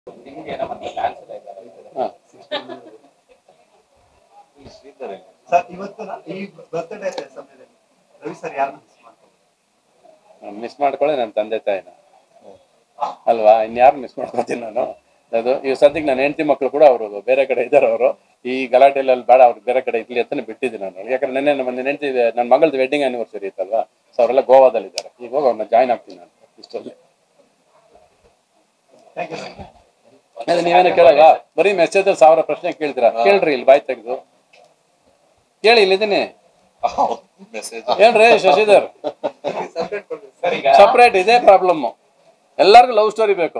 sir ಇವತ್ತು ನಾ- ಈ ಬರ್ತ್ಡೇ ಸಮಯದಲ್ಲಿ ರವಿ ಸರ್ ಯಾರನ್ನ ಮಿಸ್ ಮಾಡ್ತಾರೆ ಮಿಸ್ ಮಾಡ್ಕೊಳ್ಳೆ ನನ್ನ ತಂದೆ ತಾಯಿನ ಅಲ್ವಾ ಇನ್ಯಾರು ಮಿಸ್ ಮಾಡ್ಕೊತೀನಿ ನಾನು ಅದು ಈಗ ಸದ್ಯಕ್ಕೆ ನನ್ನ ಹೆಂಡತಿ ಮಕ್ಕಳು ಕೂಡ ಅವರು ಬೇರೆ ಕಡೆ ಇದ್ದಾರೆ ಅವರು ಈ ಗಲಾಟೆಯಲ್ಲಿ ಬೇಡ ಅವ್ರು ಬೇರೆ ಕಡೆ ಇರ್ಲಿ ಅಂತಾನೆ ಬಿಟ್ಟಿದ್ದೀನಿ ನಾನು ಯಾಕಂದ್ರೆ ನೆನ್ನೆ ನಮ್ಮ ನನ್ನ ಹೆಂಡತಿ ನನ್ನ ಮಗಳದ್ದು ವೆಡ್ಡಿಂಗ್ ಆನಿವರ್ಸರಿ ಇತ್ತಲ್ವಾ ಸೊ ಅವರೆಲ್ಲ ಗೋವಾದಲ್ಲಿ ಇದ್ದಾರೆ ಈಗ ಹೋಗಿ ಅವ್ರನ್ನ ಜಾಯ್ನ್ ಆಗ್ತೀನಿ ನಾನು ಇಷ್ಟರಲ್ಲಿ ಥ್ಯಾಂಕ್ ಯು ಸರ್ ಅದೇ ನೀವೇನು ಕೇಳಲ್ಲ ಬರೀ ಮೆಸೇಜ್ ಸಾವಿರ ಪ್ರಶ್ನೆ ಕೇಳ್ತೀರಾ ಕೇಳ್ರಿ ಇಲ್ಲಿ ಬಾಯ್ ತೆಗೆದು ಕೇಳಿ ಇಲ್ಲಿದ್ದೀನಿ ಏನ್ರಿ ಶಶಿಧರ್ ಸಪ್ರೇಟ್ ಇದೇ ಪ್ರಾಬ್ಲಮ್ ಎಲ್ಲರಿಗೂ ಲವ್ ಸ್ಟೋರಿ ಬೇಕು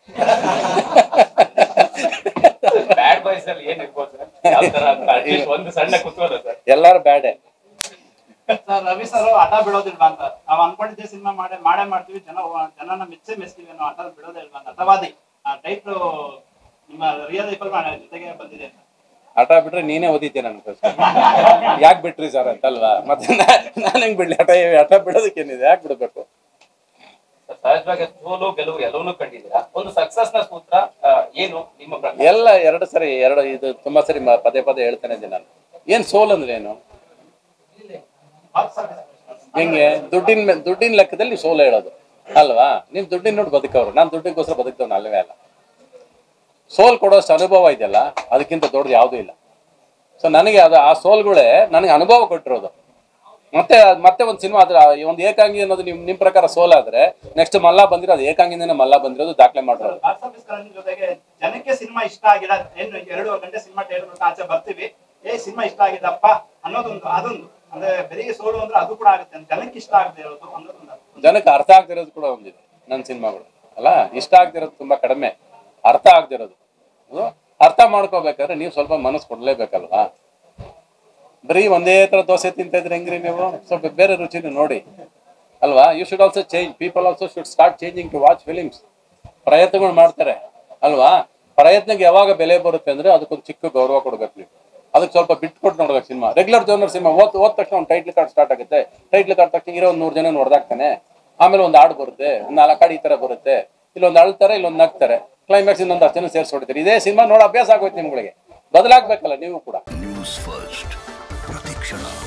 ಬ್ಯಾಡ್ ಬಾಯ್ಸ್ ಅಲ್ಲಿ ಏನ್ ಇರ್ಬೋದು ಸರ್ ಯಾವ ತರ ಅಂತ ಅಟ್ಲೀಸ್ಟ್ ಒಂದು ಸಣ್ಣ ಕುತೂಹಲ ಸರ್ ಎಲ್ಲಾರು ಬ್ಯಾಡೆ ಸರ್ ರವಿ ಸರ್ ಹಠ ಬಿಡೋದಿಲ್ವಾ ಅಂತ ನಾವ್ ಅನ್ಕೊಂಡಿದ್ದೆ ಸಿನಿಮಾ ಮಾಡೇ ಮಾಡೇ ಮಾಡ್ತೀವಿ ಜನ ಜನನ ಮೆಚ್ಚೆ ಮೆಚ್ತೀವಿ ಅನ್ನೋ ಹಠ ಬಿಡೋದೇ ಇಲ್ವಾ ಅಂತ ಹಠವಾದಿ ಆ ಟೈಟ್ಲು ನಿಮ್ಮ ರಿಯಲ್ ಲೈಫ್ ಅಲ್ಲಿ ಜೊತೆಗೆ ಬಂದಿದೆ ಅಂತ ಹಠ ಬಿಟ್ರೆ ನೀನೇ ಓದಿದ್ದೆ ನನಗೋಸ್ಕರ ಯಾಕೆ ಬಿಟ್ರಿ ಸರ್ ಅಂತಲ್ವಾ ಮತ್ತೆ ನಾನು ಹೆಂಗ್ ಬಿಡ್ಲಿ ಹಠ ಹಠ ಬಿಡೋದಕ್ಕೇನಿದೆ ಯಾಕೆ ಬಿಡ್ಬೇಕು ಸರ್, ಸಹಜವಾಗಿ ಸೋಲು ಗೆಲುವು ಎಲ್ಲವನ್ನೂ ಕಂಡಿದ್ದೀರಾ ಒಂದು ಸಕ್ಸಸ್ ನ ಸೂತ್ರ ಆ, ಏನು ನಿಮ್ಮ ಪ್ರಕಾರ ಎಲ್ಲ ಎರಡು ಸರಿ ಎರಡು ಇದು ತುಂಬಾ ಸರಿ ಮ- ಪದೇ ಪದೇ ಹೇಳ್ತಾನೆ ಇದ್ದೀನಿ ನಾನು ಏನ್ ಸೋಲ್ ಅಂದ್ರೆ ಏನು ಹೆಂಗೆ ದುಡ್ಡಿನ ಮೇ- ದುಡ್ಡಿನ ಲೆಕ್ಕದಲ್ಲಿ ಸೋಲು ಹೇಳೋದು ಅಲ್ವಾ ನೀನ್ ದುಡ್ಡಿನ ನೋಡಿ ಬದುಕವ್ರು ನಾನು ದುಡ್ಡಿಗೋಸ್ಕರ ಬದುಕ್ತವ್ನು ಅಲ್ಲವೇ ಅಲ್ಲ ಸೋಲ್ ಕೊಡೋಷ್ಟು ಅನುಭವ ಇದೆಯಲ್ಲ ಅದಕ್ಕಿಂತ ದೊಡ್ಡದು ಯಾವುದೂ ಇಲ್ಲ ಸೊ ನನಗೆ ಅದು ಆ ಸೋಲ್ಗಳೇ ನನಗೆ ಅನುಭವ ಕೊಟ್ಟಿರೋದು ಮತ್ತೆ ಅದ್- ಮತ್ತೆ ಒಂದು ಸಿನಿಮಾ ಅದ್ರ ಒಂದು ಏಕಾಂಗಿ ಅನ್ನೋದು ನಿಮ್ ನಿಮ್ ಪ್ರಕಾರ ಸೋಲಾದ್ರೆ ನೆಕ್ಸ್ಟ್ ಮಲ್ಲ ಬಂದಿರೋ ಅದು ಏಕಾಂಗಿಂದನೇ ಮಲ್ಲ ಬಂದಿರೋದು ದಾಖಲೆ ಮಾಡಿರೋದು ಬಾಕ್ಸ್ ಆಫೀಸ್ ಕರೆಂಟ್ ಜೊತೆಗೆ ಜನಕ್ಕೆ ಸಿನಿಮಾ ಇಷ್ಟ ಆಗಿಲ್ಲ ಏನು ಎರಡು ಗಂಟೆ ಸಿನಿಮಾ ಥಿಯೇಟರ್ ಆಚೆ ಬರ್ತೀವಿ ಏ ಸಿನಿಮಾ ಇಷ್ಟ ಆಗಿದಪ್ಪ ಅನ್ನೋದೊಂದು ಅದೊಂದು ಅಂದ್ರೆ ಬರೀ ಸೋಲು ಅಂದ್ರೆ ಅದು ಕೂಡ ಆಗುತ್ತೆ ಜನಕ್ಕೆ ಇಷ್ಟ ಆಗದೆ ಇರೋದು ಅನ್ನೋದೊಂದು ಜನಕ್ಕೆ ಅರ್ಥ ಆಗ್ತಿರೋದು ಕೂಡ ಒಂದಿದೆ ನನ್ನ ಸಿನಿಮಾಗಳು ಅಲ್ಲ ಇಷ್ಟ ಆಗ್ತಿರೋದು ತುಂಬಾ ಕಡಿಮೆ ಅರ್ಥ ಆಗ್ತಿರೋದು ಅದು ಅರ್ಥ ಮಾಡ್ಕೋಬೇಕಾದ್ರೆ ನೀವು ಸ್ವಲ್ಪ ಮನಸ್ಸು ಕೊಡ್ಲೇಬೇಕಲ್ವಾ ಬರೀ ಒಂದೇ ತರ ದೋಸೆ ತಿಂತ ಇದ್ರೆ ಹೆಂಗ್ರಿ ನೀವು ಸ್ವಲ್ಪ ಬೇರೆ ರುಚಿನ ನೋಡಿ ಅಲ್ವಾ you should also change people also should start changing to watch films ಪ್ರಯತ್ನಗಳು ಮಾಡ್ತಾರೆ ಅಲ್ವಾ ಪ್ರಯತ್ನಕ್ಕೆ ಯಾವಾಗ ಬೆಲೆ ಬರುತ್ತೆ ಅಂದ್ರೆ ಅದಕ್ಕೊಂದು ಚಿಕ್ಕ ಗೌರವ ಕೊಡ್ಬೇಕು ನೀವು ಅದಕ್ಕೆ ಸ್ವಲ್ಪ ಬಿಟ್ಟು ಕೊಟ್ಟು ನೋಡ್ಬೇಕು ಸಿನಿಮಾ ರೆಗ್ಯುಲರ್ ಜೋನರ್ ಸಿನಿಮಾ ಓದ್ ಓದ್ ತಕ್ಷಣ ಒಂದು ಟೈಟ್ಲ್ ಕಾರ್ಡ್ ಸ್ಟಾರ್ಟ್ ಆಗುತ್ತೆ ಟೈಟ್ಲ್ ಕಾರ್ಡ್ ತಕ್ಷಣ ಇರೋ ಒಂದು ನೂರು ಜನ ಹೊಡೆದಾಕ್ತಾನೆ ಆಮೇಲೆ ಒಂದು ಹಾಡು ಬರುತ್ತೆ ಒಂದು ನಾಲ್ಕು ಹಾಡು ಈ ತರ ಬರುತ್ತೆ ಇಲ್ಲೊಂದು ಅಳ್ತಾರೆ ಇಲ್ಲೊಂದು ನಗ್ತಾರೆ ಕ್ಲೈಮ್ಯಾಕ್ಸ್ ಇನ್ನೊಂದು ಅಷ್ಟು ಜನ ಸೇರಿಸಿ ಹೊಡಿತಾರೆ ಇದೇ ಸಿನಿಮಾ ನೋಡಿ ಅಭ್ಯಾಸ ಆಗೋಯ್ತು ನಿಮ್ಗಳಿಗೆ ಬದಲಾಗ್ಬೇಕಲ್ಲ ನೀವು ಕೂಡ ನ್ಯೂಸ್ ಫಸ್ಟ್ ಪ್ರತಿಕ್ಷಣ